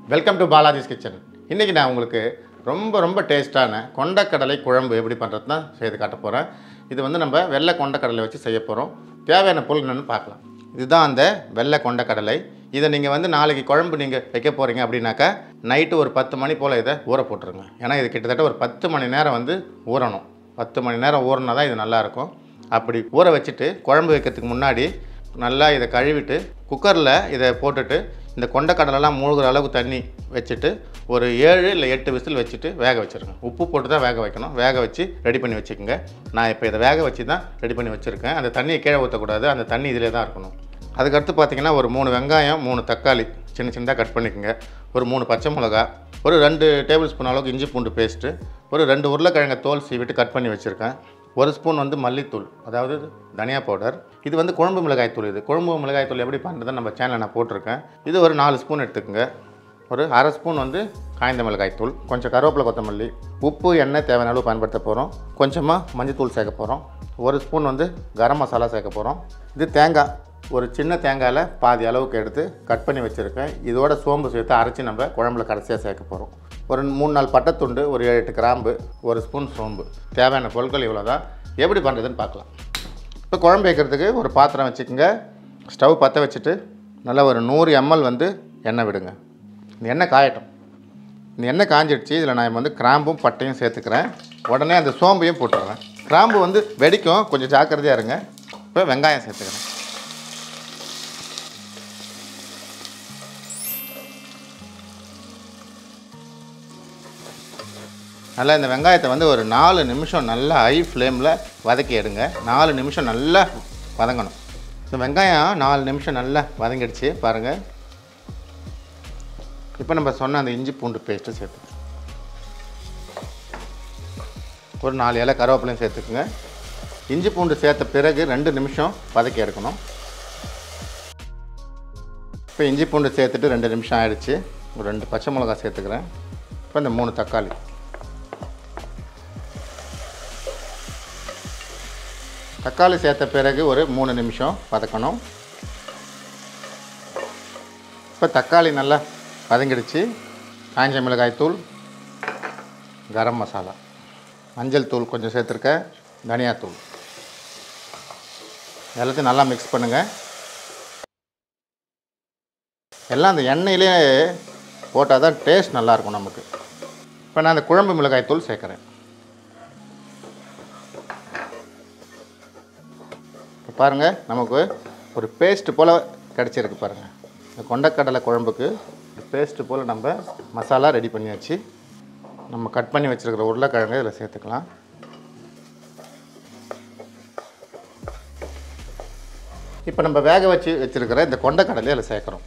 welcome to Balaji's kitchen இன்றைக்கி நான் உங்களுக்கு ரொம்ப ரொம்ப டேஸ்ட்டான கொண்டக்கடலை குழம்பு எப்படி பண்ணுறது தான் செய்து காட்ட போகிறேன் இது வந்து நம்ம வெள்ளை கொண்டக்கடலை வச்சு செய்ய போகிறோம் தேவையான பொருள் என்னென்னு பார்க்கலாம் இதுதான் அந்த வெள்ளை கொண்டக்கடலை இதை நீங்கள் வந்து நாளைக்கு குழம்பு நீங்கள் வைக்க போகிறீங்க அப்படின்னாக்கா நைட்டு ஒரு பத்து மணி போல் இதை ஊற போட்டுருங்க ஏன்னா இது கிட்டத்தட்ட ஒரு பத்து மணி நேரம் வந்து ஊறணும் பத்து மணி நேரம் ஊறினா தான் இது நல்லாயிருக்கும் அப்படி ஊற வச்சுட்டு குழம்பு வைக்கிறதுக்கு முன்னாடி நல்லா இதை கழுவிட்டு குக்கரில் இதை போட்டுட்டு இந்த கொண்டக்கடலைலாம் மூழ்கிற அளவுக்கு தண்ணி வச்சுட்டு ஒரு ஏழு இல்லை எட்டு விசில் வச்சுட்டு வேக வச்சுருங்க உப்பு போட்டு தான் வேக வைக்கணும் வேக வச்சு ரெடி பண்ணி வச்சுக்கோங்க நான் இப்போ இதை வேக வச்சு தான் ரெடி பண்ணி வச்சுருக்கேன் அந்த தண்ணியை கீழே ஊற்றக்கூடாது அந்த தண்ணி இதிலே தான் இருக்கணும் அதுக்கடுத்து பார்த்தீங்கன்னா ஒரு மூணு வெங்காயம் மூணு தக்காளி சின்ன சின்னதாக கட் பண்ணிக்கோங்க ஒரு மூணு பச்சை மிளகா ஒரு ரெண்டு டேபிள் ஸ்பூன் அளவுக்கு இஞ்சி பூண்டு பேஸ்ட்டு ஒரு ரெண்டு உருளைக்கிழங்கை தோல் சீவிட்டு கட் பண்ணி வச்சுருக்கேன் ஒரு ஸ்பூன் வந்து மல்லித்தூள் அதாவது தனியா பவுடர் இது வந்து குழம்பு மிளகாய் தூள் இது குழம்பு மிளகாய் தூள் எப்படி பண்ணுறதுன்னு நம்ம சேனலில் நான் போட்டிருக்கேன் இது ஒரு நாலு ஸ்பூன் எடுத்துக்கோங்க ஒரு அரை ஸ்பூன் வந்து காய்ந்த மிளகாய் தூள் கொஞ்சம் கருவேப்பிலை கொத்தமல்லி உப்பு எண்ணெய் தேவையான அளவு பயன்படுத்த போகிறோம் கொஞ்சமாக மஞ்சத்தூள் சேர்க்க போகிறோம் ஒரு ஸ்பூன் வந்து கரம் மசாலா சேர்க்க போகிறோம் இது தேங்காய் ஒரு சின்ன தேங்காயில் பாதி அளவுக்கு எடுத்து கட் பண்ணி வச்சுருக்கேன் இதோட சோம்பு சேர்த்து அரைச்சி நம்ம குழம்புல கடைசியாக சேர்க்க போகிறோம் ஒரு மூணு நாள் பட்டைத்துண்டு ஒரு ஏழு எட்டு கிராம்பு ஒரு ஸ்பூன் சோம்பு தேவையான பொருட்கள் இவ்வளோ தான் எப்படி பண்ணுறதுன்னு பார்க்கலாம் இப்போ குழம்பு வைக்கிறதுக்கு ஒரு பாத்திரம் வச்சுக்கோங்க ஸ்டவ் பற்ற வச்சுட்டு நல்லா ஒரு நூறு எம்எல் வந்து எண்ணெய் விடுங்க இந்த எண்ணெய் காயட்டும் இந்த எண்ணெய் காஞ்சிடுச்சு இதில் நான் வந்து கிராம்பும் பட்டையும் சேர்த்துக்கிறேன் உடனே அந்த சோம்பையும் போட்டுடுறேன் கிராம்பு வந்து வெடிக்கும் கொஞ்சம் ஜாக்கிரதையாக இருங்க இப்போ வெங்காயம் சேர்த்துக்கிறேன் நல்லா இந்த வெங்காயத்தை வந்து ஒரு நாலு நிமிஷம் நல்லா ஹை ஃப்ளேமில் வதக்கி எடுங்க நாலு நிமிஷம் நல்லா வதங்கணும் இந்த வெங்காயம் நாலு நிமிஷம் நல்லா வதங்கிடுச்சு பாருங்கள் இப்போ நம்ம சொன்ன அந்த இஞ்சி பூண்டு பேஸ்ட்டு சேர்த்து ஒரு நாலு இலை கருவேப்பிலையும் சேர்த்துக்குங்க இஞ்சி பூண்டு சேர்த்த பிறகு ரெண்டு நிமிஷம் வதக்கி எடுக்கணும் இப்போ இஞ்சி பூண்டு சேர்த்துட்டு ரெண்டு நிமிஷம் ஆயிடுச்சு ஒரு ரெண்டு பச்சை மிளகாய் சேர்த்துக்கிறேன் இப்போ இந்த மூணு தக்காளி தக்காளி சேர்த்த பிறகு ஒரு மூணு நிமிஷம் வதக்கணும் இப்போ தக்காளி நல்லா வதங்கிடுச்சு காஞ்ச மிளகாய் தூள் கரம் மசாலா மஞ்சள் தூள் கொஞ்சம் சேர்த்துருக்கேன் தனியாத்தூள் எல்லாத்தையும் நல்லா மிக்ஸ் பண்ணுங்கள் எல்லாம் அந்த எண்ணெயிலே போட்டால் தான் டேஸ்ட் நல்லாயிருக்கும் நமக்கு இப்போ நான் அந்த குழம்பு மிளகாய் தூள் சேர்க்குறேன் இப்போ பாருங்கள் நமக்கு ஒரு பேஸ்ட்டு போல் கிடச்சிருக்கு பாருங்கள் இந்த கொண்டக்கடலை குழம்புக்கு ஒரு பேஸ்ட்டு போல் நம்ம மசாலா ரெடி பண்ணியாச்சு நம்ம கட் பண்ணி வச்சுருக்கிற உருளைக்கிழங்கு இதில் சேர்த்துக்கலாம் இப்போ நம்ம வேக வச்சு வச்சுருக்கிற இந்த கொண்டக்கடலையை அதில் சேர்க்குறோம்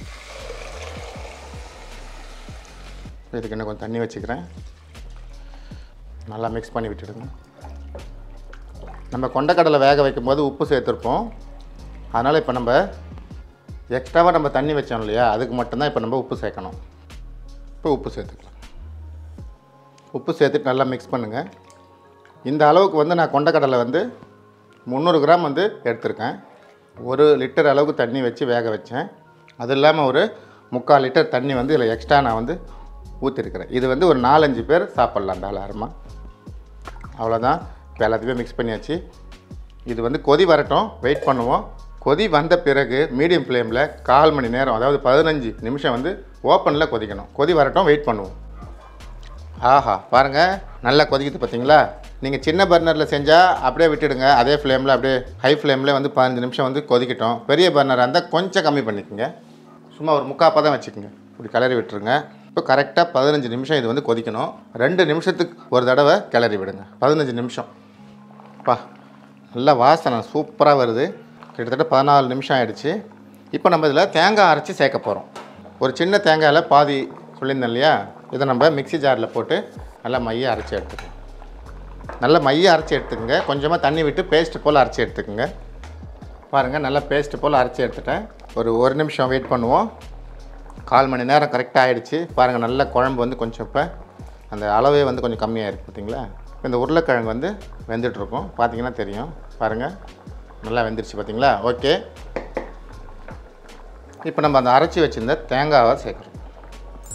இதுக்கு இன்னும் கொஞ்சம் தண்ணி வச்சுக்கிறேன் நல்லா மிக்ஸ் பண்ணி விட்டுடுங்க நம்ம கொண்டக்கடலை வேக வைக்கும்போது உப்பு சேர்த்துருப்போம் அதனால் இப்போ நம்ம எக்ஸ்ட்ராவாக நம்ம தண்ணி வச்சோம் இல்லையா அதுக்கு மட்டும்தான் இப்போ நம்ம உப்பு சேர்க்கணும் இப்போ உப்பு சேர்த்துக்கலாம் உப்பு சேர்த்துட்டு நல்லா மிக்ஸ் பண்ணுங்கள் இந்த அளவுக்கு வந்து நான் கொண்டக்கடலை வந்து முந்நூறு கிராம் வந்து எடுத்திருக்கேன் ஒரு லிட்டர் அளவுக்கு தண்ணி வச்சு வேக வச்சேன் அது இல்லாமல் ஒரு முக்கால் லிட்டர் தண்ணி வந்து இதில் எக்ஸ்ட்ரா நான் வந்து ஊற்றிருக்கிறேன் இது வந்து ஒரு நாலஞ்சு பேர் சாப்பிட்லாம் தாராளமாக அவ்வளோதான் இப்போ எல்லாத்தையுமே மிக்ஸ் பண்ணியாச்சு இது வந்து கொதி வரட்டும் வெயிட் பண்ணுவோம் கொதி வந்த பிறகு மீடியம் ஃப்ளேமில் கால் மணி நேரம் அதாவது பதினஞ்சு நிமிஷம் வந்து ஓப்பனில் கொதிக்கணும் கொதி வரட்டும் வெயிட் பண்ணுவோம் ஆஹா பாருங்கள் நல்லா கொதிக்குது பார்த்தீங்களா நீங்கள் சின்ன பர்னரில் செஞ்சால் அப்படியே விட்டுடுங்க அதே ஃப்ளேமில் அப்படியே ஹை ஃப்ளேமில் வந்து பதினஞ்சு நிமிஷம் வந்து கொதிக்கட்டும் பெரிய பர்னராக இருந்தால் கொஞ்சம் கம்மி பண்ணிக்கோங்க சும்மா ஒரு முக்கால் பதம் வச்சுக்கோங்க இப்படி கிளறி விட்டுருங்க இப்போ கரெக்டாக பதினஞ்சு நிமிஷம் இது வந்து கொதிக்கணும் ரெண்டு நிமிஷத்துக்கு ஒரு தடவை கிளறி விடுங்க பதினஞ்சு நிமிஷம் பா நல்ல வாசனை சூப்பராக வருது கிட்டத்தட்ட பதினாலு நிமிஷம் ஆயிடுச்சு இப்போ நம்ம இதில் தேங்காய் அரைச்சி சேர்க்க போகிறோம் ஒரு சின்ன தேங்காயில் பாதி சொல்லியிருந்தேன் இல்லையா இதை நம்ம மிக்ஸி ஜாரில் போட்டு நல்லா மைய அரைச்சி எடுத்துக்கோங்க நல்லா மைய அரைச்சி எடுத்துக்கோங்க கொஞ்சமாக தண்ணி விட்டு பேஸ்ட்டு போல் அரைச்சி எடுத்துக்கோங்க பாருங்கள் நல்லா பேஸ்ட்டு போல் அரைச்சி எடுத்துட்டேன் ஒரு ஒரு நிமிஷம் வெயிட் பண்ணுவோம் கால் மணி நேரம் கரெக்டாக ஆகிடுச்சு பாருங்கள் நல்ல குழம்பு வந்து கொஞ்சம் இப்போ அந்த அளவே வந்து கொஞ்சம் கம்மியாக இருக்குது பார்த்தீங்களா இப்போ இந்த உருளைக்கிழங்கு வந்து வெந்துட்டுருக்கும் பார்த்தீங்கன்னா தெரியும் பாருங்கள் நல்லா வெந்துருச்சு பார்த்தீங்களா ஓகே இப்போ நம்ம அந்த அரைச்சி வச்சிருந்த தேங்காவை சேர்க்குறோம்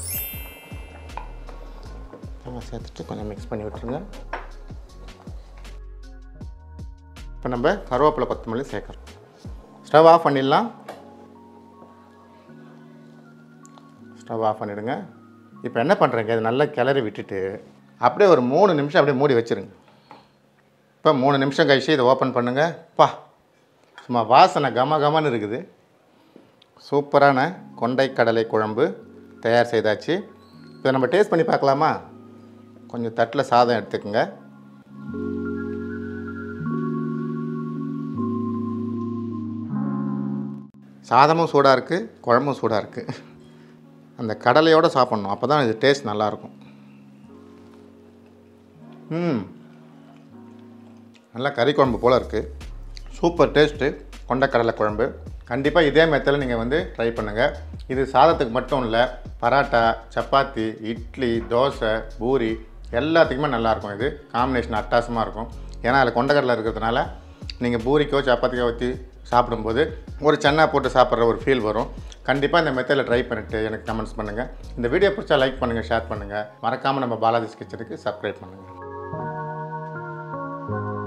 தேங்காய் சேர்த்துட்டு கொஞ்சம் மிக்ஸ் பண்ணி விட்டுருங்க இப்போ நம்ம கருவேப்பிலை கொத்தமல்லி சேர்க்குறோம் ஸ்டவ் ஆஃப் பண்ணிடலாம் ஸ்டவ் ஆஃப் பண்ணிவிடுங்க இப்போ என்ன பண்ணுறீங்க இது நல்லா கிளறி விட்டுட்டு அப்படியே ஒரு மூணு நிமிஷம் அப்படியே மூடி வச்சுருங்க இப்போ மூணு நிமிஷம் கழிச்சு இதை ஓப்பன் பண்ணுங்கள் பா சும்மா வாசனை கம கமன்னு இருக்குது சூப்பரான கொண்டை கடலை குழம்பு தயார் செய்தாச்சு இதை நம்ம டேஸ்ட் பண்ணி பார்க்கலாமா கொஞ்சம் தட்டில் சாதம் எடுத்துக்கோங்க சாதமும் சூடாக இருக்குது குழம்பும் சூடாக இருக்குது அந்த கடலையோடு சாப்பிட்ணும் அப்போ தான் இது டேஸ்ட் நல்லாயிருக்கும் ம் நல்லா கறி குழம்பு போல் இருக்குது சூப்பர் டேஸ்ட்டு கொண்டக்கடலை குழம்பு கண்டிப்பாக இதே மெத்தடில் நீங்கள் வந்து ட்ரை பண்ணுங்கள் இது சாதத்துக்கு மட்டும் இல்லை பராட்டா சப்பாத்தி இட்லி தோசை பூரி எல்லாத்துக்குமே நல்லாயிருக்கும் இது காம்பினேஷன் அட்டாசமாக இருக்கும் ஏன்னா அதில் கொண்டக்கடலை இருக்கிறதுனால நீங்கள் பூரிக்கோ சப்பாத்திக்கோ ஊற்றி சாப்பிடும்போது ஒரு சென்னா போட்டு சாப்பிட்ற ஒரு ஃபீல் வரும் கண்டிப்பாக இந்த மெத்தடில் ட்ரை பண்ணிவிட்டு எனக்கு கமெண்ட்ஸ் பண்ணுங்கள் இந்த வீடியோ பிடிச்சா லைக் பண்ணுங்கள் ஷேர் பண்ணுங்கள் மறக்காமல் நம்ம பாலாஜிஸ் கிச்சனுக்கு சப்ஸ்கிரைப் பண்ணுங்கள்